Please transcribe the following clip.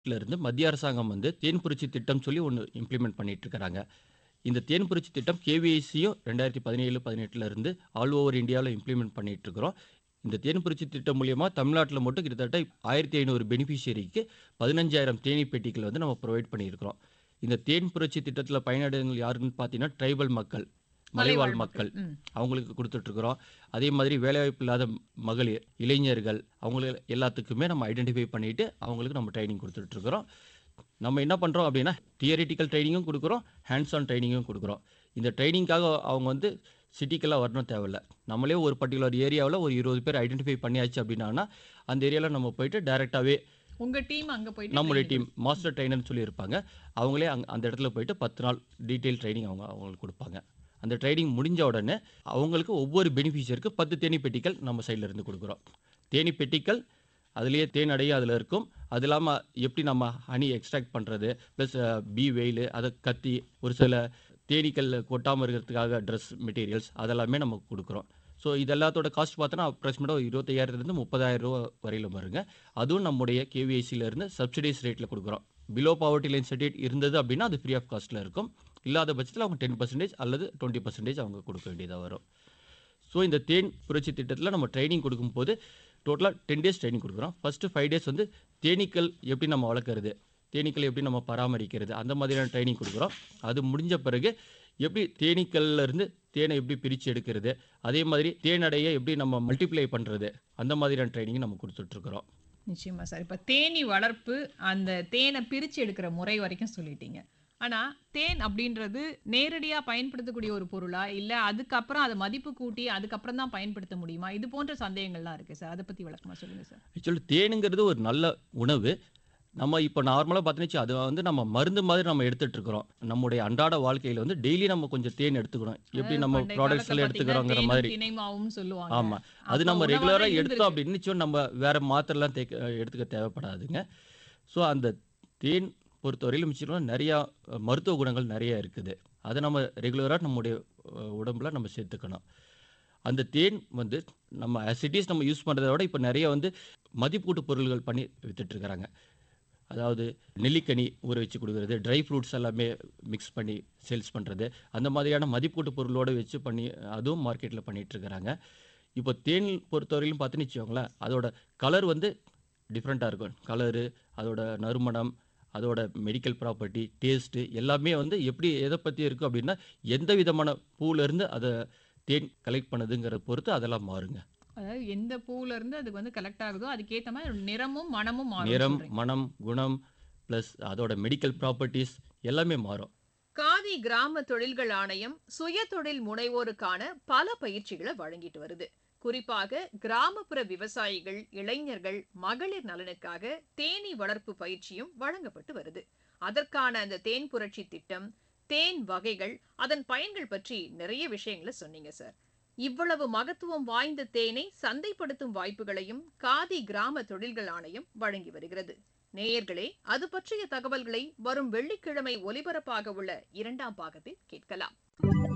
இருந்து மத்திய அரசாங்கம் வந்து தேன் புரட்சி திட்டம் சொல்லி ஒன்று இம்ப்ளிமெண்ட் பண்ணிட்டு இருக்கிறாங்க இந்த தேன் புரட்சி திட்டம் கேவிஐசியும் ரெண்டாயிரத்தி பதினேழு பதினெட்டுல இருந்து ஆல் ஓவர் இந்தியாவில் இம்ப்ளிமெண்ட் பண்ணிட்டு இருக்கிறோம் இந்த தேன் புரட்சி திட்டம் மூலியமா தமிழ்நாட்டில் மட்டும் கிட்டத்தட்ட ஆயிரத்தி ஐநூறு பெனிஃபிஷியரிக்கு பதினஞ்சாயிரம் தேனி பெட்டிகள் வந்து நம்ம ப்ரொவைட் பண்ணியிருக்கிறோம் இந்த தேன் புரட்சி திட்டத்தில் பயனடைந்தவங்க யாருன்னு பார்த்தீங்கன்னா ட்ரைபல் மக்கள் மலைவாழ் மக்கள் ம். அவங்களுக்கு கொடுத்துட்ருக்குறோம் அதே மாதிரி வேலைவாய்ப்பு இல்லாத மகளிர் இளைஞர்கள் அவங்களுக்கு எல்லாத்துக்குமே நம்ம ஐடென்டிஃபை பண்ணிட்டு அவங்களுக்கு நம்ம ட்ரைனிங் கொடுத்துட்ருக்குறோம் நம்ம என்ன பண்ணுறோம் அப்படின்னா தியரிட்டிக்கல் ட்ரைனிங்கும் கொடுக்குறோம் ஹேண்ட்ஸ் ஆன் ட்ரைனிங்கும் கொடுக்குறோம் இந்த ட்ரைனிங்காக அவங்க வந்து சிட்டிக்கெல்லாம் வரணும் தேவையில்ல நம்மளே ஒரு பர்டிகுலர் ஏரியாவில் ஒரு இருபது பேர் ஐடென்டிஃபை பண்ணியாச்சு அப்படின்னா அந்த ஏரியாவில் நம்ம போயிட்டு டைரெக்டாகவே உங்க டீம் அங்க போயிட்டு நம்மளுடைய training டீம் மாஸ்டர் ட்ரைனர்னு சொல்லி இருப்பாங்க அவங்களே அங் அந்த இடத்துல போயிட்டு பத்து நாள் டீட்டெயில் ட்ரைனிங் அவங்க அவங்களுக்கு கொடுப்பாங்க அந்த ட்ரைனிங் முடிஞ்ச உடனே அவங்களுக்கு ஒவ்வொரு பெனிஃபிஷியருக்கு பத்து தேனி பெட்டிகள் நம்ம சைடுல இருந்து கொடுக்குறோம் தேனி பெட்டிகள் அதுலேயே தேன் அடைய அதில் இருக்கும் அது இல்லாமல் எப்படி நம்ம ஹனி எக்ஸ்ட்ராக்ட் பண்ணுறது ப்ளஸ் பி வெயில் அதை கத்தி ஒரு சில தேனீக்கள் கொட்டாமல் இருக்கிறதுக்காக ட்ரெஸ் மெட்டீரியல்ஸ் அதெல்லாமே நம்ம கொடுக்குறோம் ஸோ இது எல்லாத்தோட காஸ்ட் பார்த்தோன்னா அப்ராக்சிமேட்டாக இருபத்தையாயிரத்துலேருந்து முப்பதாயிரம் ரூபா வரையில வருங்க அதுவும் நம்முடைய KVIC ல இருந்து சப்சிடைஸ் ரேட்டில் கொடுக்குறோம் பிலோ பாவர்ட்டி லைன் சர்டிஃபிகேட் இருந்தது அப்படின்னா அது ஃப்ரீ ஆஃப் காஸ்ட்டில் இருக்கும் இல்லாத பட்சத்தில் அவங்க டென் பர்சன்டேஜ் அல்லது டுவெண்ட்டி பர்சன்டேஜ் அவங்க கொடுக்க வேண்டியதாக வரும் ஸோ இந்த தேன் புரட்சி திட்டத்தில் நம்ம ட்ரைனிங் கொடுக்கும்போது டோட்டலாக டென் டேஸ் ட்ரைனிங் கொடுக்குறோம் ஃபஸ்ட்டு ஃபைவ் டேஸ் வந்து தேனீக்கள் எப்படி நம்ம வளர்க்குறது தேனீக்கள் எப்படி நம்ம பராமரிக்கிறது அந்த மாதிரியான ட்ரைனிங் கொடுக்குறோம் அது முடிஞ்ச பிறகு எப்படி தேனீக்கள்ல இருந்து தேனை எப்படி பிரித்து எடுக்கிறது அதே மாதிரி தேனடையை எப்படி நம்ம மல்டிப்ளை பண்ணுறது அந்த மாதிரியான ட்ரைனிங் நம்ம கொடுத்துட்ருக்குறோம் நிச்சயமா சார் இப்ப தேனி வளர்ப்பு அந்த தேனை பிரிச்சு எடுக்கிற முறை வரைக்கும் சொல்லிட்டீங்க ஆனா தேன் அப்படின்றது நேரடியா பயன்படுத்தக்கூடிய ஒரு பொருளா இல்ல அதுக்கப்புறம் அதை மதிப்பு கூட்டி அதுக்கப்புறம் தான் பயன்படுத்த முடியுமா இது போன்ற சந்தேகங்கள்லாம் இருக்கு சார் அதை பத்தி விளக்கமா சொல்லுங்க சார் ஆக்சுவலி தேனுங்கிறது ஒரு நல்ல உணவு நம்ம இப்போ நார்மலாக பார்த்துனுச்சு அது வந்து நம்ம மருந்து மாதிரி நம்ம எடுத்துட்டு இருக்கிறோம் நம்முடைய அன்றாட வாழ்க்கையில் வந்து டெய்லி நம்ம கொஞ்சம் தேன் எடுத்துக்கிறோம் எப்படி நம்ம பண்டைய ப்ராடக்ட்ஸ் காலத்துல எல்லாம் எடுத்துக்கிறோங்கிற பாத்தீங்கன்னா மாதிரி தேனும் திணைமாவும் சொல்லுவாங்க ஆமா அது அப்ப நம்ம உணவா ரெகுலராக தான் எடுத்தோம் இருந்திருக்கு. அப்படின்னு நிச்சயம் நம்ம வேற மாத்திரைலாம் தேக்க எடுத்துக்க தேவைப்படாதுங்க ஸோ அந்த தேன் பொறுத்தவரையிலும் மிச்சம் நிறையா அஹ், மருத்துவ குணங்கள் நிறைய இருக்குது அதை நம்ம ரெகுலராக நம்முடைய அஹ், உடம்புல நம்ம சேர்த்துக்கணும் அந்த தேன் வந்து நம்ம அசிட்டிஸ் நம்ம யூஸ் பண்ணுறத விட இப்போ நிறைய வந்து மதிப்பூட்டு பொருள்கள் பண்ணி வித்துட்டு இருக்கிறாங்க அதாவது நெல்லிக்கனி ஊற வச்சு கொடுக்குறது ட்ரை ஃப்ரூட்ஸ் எல்லாமே மிக்ஸ் பண்ணி சேல்ஸ் பண்ணுறது அந்த மாதிரியான மதிப்பூட்டு பொருளோடு வச்சு பண்ணி அதுவும் மார்க்கெட்டில் பண்ணிட்டு இருக்கிறாங்க இப்போ தேன் பொறுத்தவரையிலும் பார்த்துன்னு வச்சுக்கோங்களேன் அதோட கலர் வந்து டிஃப்ரெண்ட்டாக இருக்கும் கலரு அதோட நறுமணம் அதோட மெடிக்கல் ப்ராப்பர்ட்டி டேஸ்ட்டு எல்லாமே வந்து எப்படி எதை பற்றி இருக்குது அப்படின்னா எந்த விதமான பூவிலேருந்து அதை தேன் கலெக்ட் பண்ணுதுங்கிற பொறுத்து அதெல்லாம் மாறுங்க அதாவது எந்த பூல இருந்து அதுக்கு வந்து கலெக்ட் ஆகுதோ அதுக்கேத்த மாதிரி நிறமும் மனமும் மாறும் நிறம் சொல்றீங்க. மனம் குணம் ப்ளஸ் அதோட மெடிக்கல் ப்ராப்பர்ட்டிஸ் எல்லாமே மாறும் காதி கிராம தொழில்கள் ஆணையம் சுய தொழில் முனைவோருக்கான பல பயிற்சிகளை வழங்கிட்டு வருது குறிப்பாக கிராமப்புற விவசாயிகள் இளைஞர்கள் மகளிர் நலனுக்காக தேனீ வளர்ப்பு பயிற்சியும் வழங்கப்பட்டு வருது அதற்கான அந்த தேன் புரட்சி திட்டம் தேன் வகைகள் அதன் பயன்கள் பற்றி நிறைய விஷயங்களை சொன்னீங்க சார் இவ்வளவு மகத்துவம் வாய்ந்த தேனை சந்தைப்படுத்தும் வாய்ப்புகளையும் காதி கிராம தொழில்கள் ஆணையம் வழங்கி வருகிறது நேயர்களே அது பற்றிய தகவல்களை வரும் வெள்ளிக்கிழமை ஒலிபரப்பாக உள்ள இரண்டாம் பாகத்தில் கேட்கலாம்